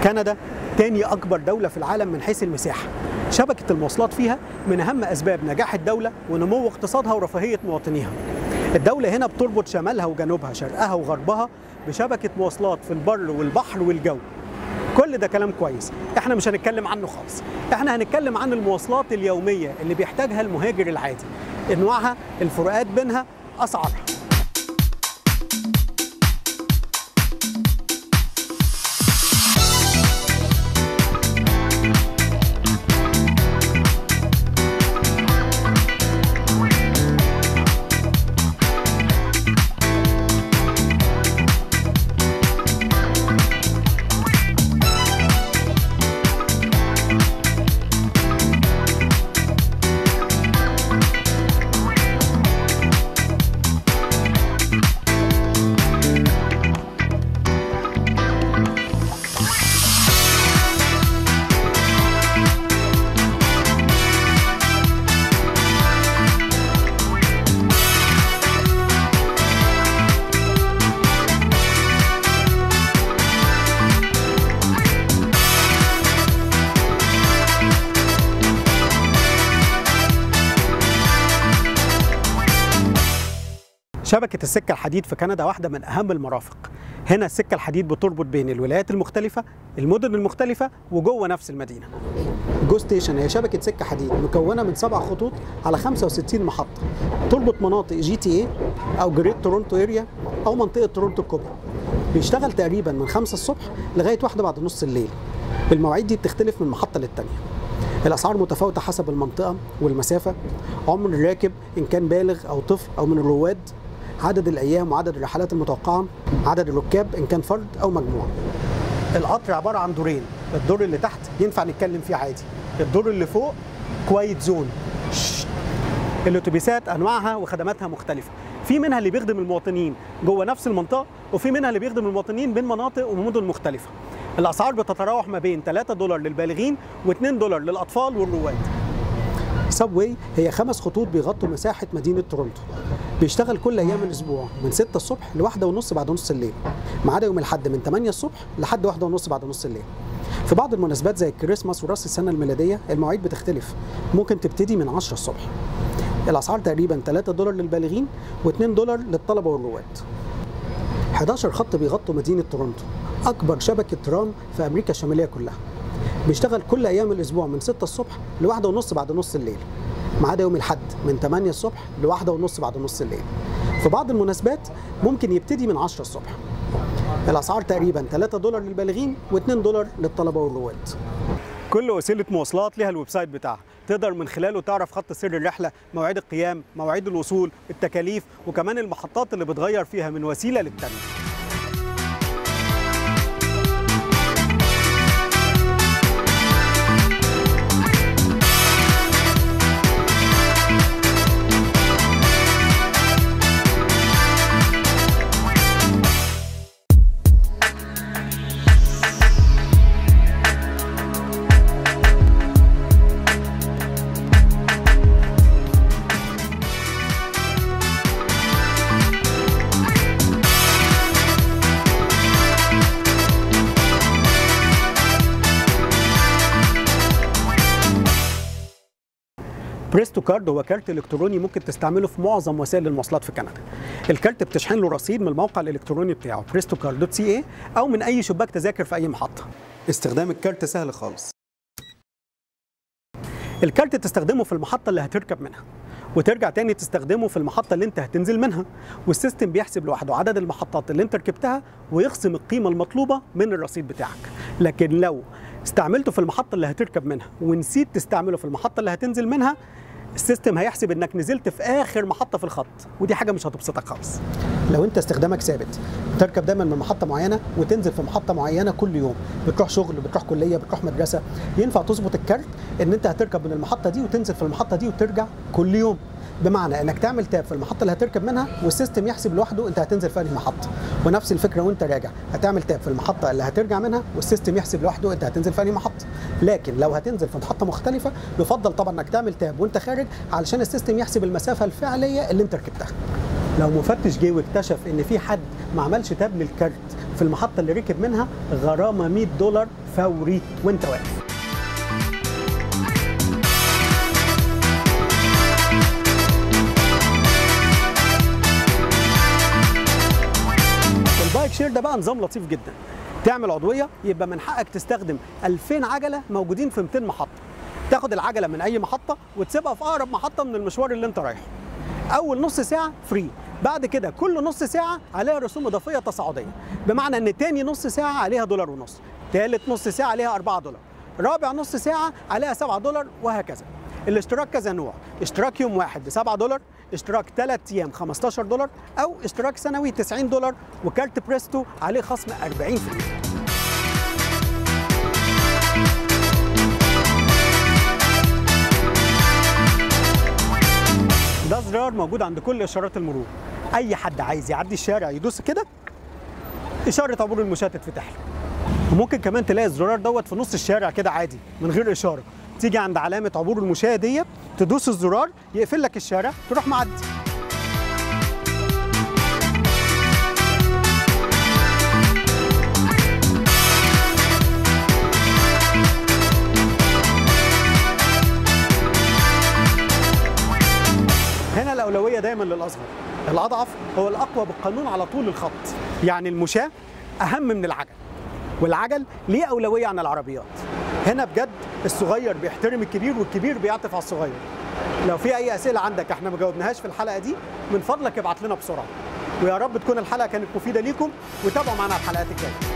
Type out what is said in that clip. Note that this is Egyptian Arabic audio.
كندا تاني أكبر دولة في العالم من حيث المساحة شبكة المواصلات فيها من أهم أسباب نجاح الدولة ونمو اقتصادها ورفاهية مواطنيها الدولة هنا بتربط شمالها وجنوبها شرقها وغربها بشبكة مواصلات في البر والبحر والجو كل ده كلام كويس احنا مش هنتكلم عنه خالص احنا هنتكلم عن المواصلات اليومية اللي بيحتاجها المهاجر العادي انواعها الفروقات بينها اسعارها شبكة السكة الحديد في كندا واحدة من أهم المرافق هنا السكة الحديد بتربط بين الولايات المختلفة المدن المختلفة وجوه نفس المدينة جو ستيشن هي شبكة سكة حديد مكونة من سبع خطوط على 65 محطة تربط مناطق جي تي اي أو جريت تورونتو اريا أو منطقة تورونتو الكبرى بيشتغل تقريبا من 5 الصبح لغاية واحدة بعد نص الليل المواعيد دي بتختلف من محطة للتانية الأسعار متفاوتة حسب المنطقة والمسافة عمر الراكب إن كان بالغ أو طفل أو من الرواد عدد الايام وعدد الرحلات المتوقعه عدد الركاب ان كان فرد او مجموعه القطر عباره عن دورين الدور اللي تحت ينفع نتكلم فيه عادي الدور اللي فوق كوايت زون الاتوبيسات انواعها وخدماتها مختلفه في منها اللي بيخدم المواطنين جوه نفس المنطقه وفي منها اللي بيخدم المواطنين بين مناطق ومدن مختلفه الاسعار بتتراوح ما بين 3 دولار للبالغين و2 دولار للاطفال والرواد سبوي هي خمس خطوط بيغطوا مساحة مدينة تورونتو بيشتغل كل أيام الأسبوع من 6 الصبح لواحدة ونص بعد نص الليل ما عدا يوم الأحد من 8 الصبح لحد واحدة ونص بعد نص الليل في بعض المناسبات زي الكريسماس وراس السنة الميلادية المواعيد بتختلف ممكن تبتدي من 10 الصبح الأسعار تقريبا 3 دولار للبالغين و2 دولار للطلبة والرواد 11 خط بيغطوا مدينة تورونتو أكبر شبكة ترام في أمريكا الشمالية كلها بيشتغل كل ايام الاسبوع من 6 الصبح لواحدة ونص بعد نص الليل ما عدا يوم الاحد من 8 الصبح لواحدة ونص بعد نص الليل في بعض المناسبات ممكن يبتدي من 10 الصبح الاسعار تقريبا 3 دولار للبالغين و2 دولار للطلبه والرواد كل وسيله مواصلات لها الويب سايت بتاعها تقدر من خلاله تعرف خط سير الرحله مواعيد القيام مواعيد الوصول التكاليف وكمان المحطات اللي بتغير فيها من وسيله للتانيه بريستو كارد هو كارت الكتروني ممكن تستعمله في معظم وسائل المواصلات في كندا الكارت بتشحن له رصيد من الموقع الالكتروني بتاعه بريستو كارد دوت سي اي او من اي شباك تذاكر في اي محطه استخدام الكارت سهل خالص الكارت تستخدمه في المحطه اللي هتركب منها وترجع تاني تستخدمه في المحطة اللي انت هتنزل منها والسيستم بيحسب لوحده عدد المحطات اللي انت ركبتها ويخصم القيمة المطلوبة من الرصيد بتاعك لكن لو استعملته في المحطة اللي هتركب منها ونسيت تستعمله في المحطة اللي هتنزل منها السيستم هيحسب انك نزلت في اخر محطه في الخط ودي حاجه مش هتبسطك خالص لو انت استخدامك ثابت تركب دايما من محطه معينه وتنزل في محطه معينه كل يوم بتروح شغل بتروح كليه بتروح مدرسه ينفع تظبط الكارت ان انت هتركب من المحطه دي وتنزل في المحطه دي وترجع كل يوم بمعنى انك تعمل تاب في المحطه اللي هتركب منها والسيستم يحسب لوحده انت هتنزل في انهي محطه ونفس الفكره وانت راجع هتعمل تاب في المحطه اللي هترجع منها والسيستم يحسب لوحده انت هتنزل في انهي محطه لكن لو هتنزل في محطه مختلفه يفضل طبعا انك تعمل تاب وانت خارج علشان السيستم يحسب المسافه الفعليه اللي انت ركبتها لو مفتش جه واكتشف ان في حد ما عملش تاب للكارت في المحطه اللي ركب منها غرامه 100 دولار فوري وانت واقف البايك شير ده بقى نظام لطيف جدا تعمل عضويه يبقى من حقك تستخدم 2000 عجله موجودين في 200 محطه تاخد العجله من اي محطه وتسيبها في اقرب محطه من المشوار اللي انت رايحه اول نص ساعه فري بعد كده كل نص ساعه عليها رسوم اضافيه تصاعديه بمعنى ان تاني نص ساعه عليها دولار ونص تالت نص ساعه عليها 4 دولار رابع نص ساعه عليها 7 دولار وهكذا الاشتراك كذا نوع اشتراك يوم واحد ب 7 دولار اشتراك 3 ايام 15 دولار او اشتراك سنوي 90 دولار وكارت بريستو عليه خصم 40% ده زرار موجود عند كل اشارات المرور اي حد عايز يعدي الشارع يدوس كده اشاره عبور المشاة تتفتح له وممكن كمان تلاقي الزرار دوت في نص الشارع كده عادي من غير اشاره تيجي عند علامه عبور المشاة ديت تدوس الزرار يقفل لك الشارع تروح معدي هنا الأولوية دايما للأصغر الأضعف هو الأقوى بالقانون على طول الخط يعني المشاة أهم من العجل والعجل ليه أولوية عن العربيات هنا بجد الصغير بيحترم الكبير والكبير بيعطف على الصغير لو في أي أسئلة عندك احنا ما جاوبناهاش في الحلقة دي من فضلك ابعت لنا بسرعة ويا رب تكون الحلقة كانت مفيدة ليكم وتابعوا معنا الحلقات الجاية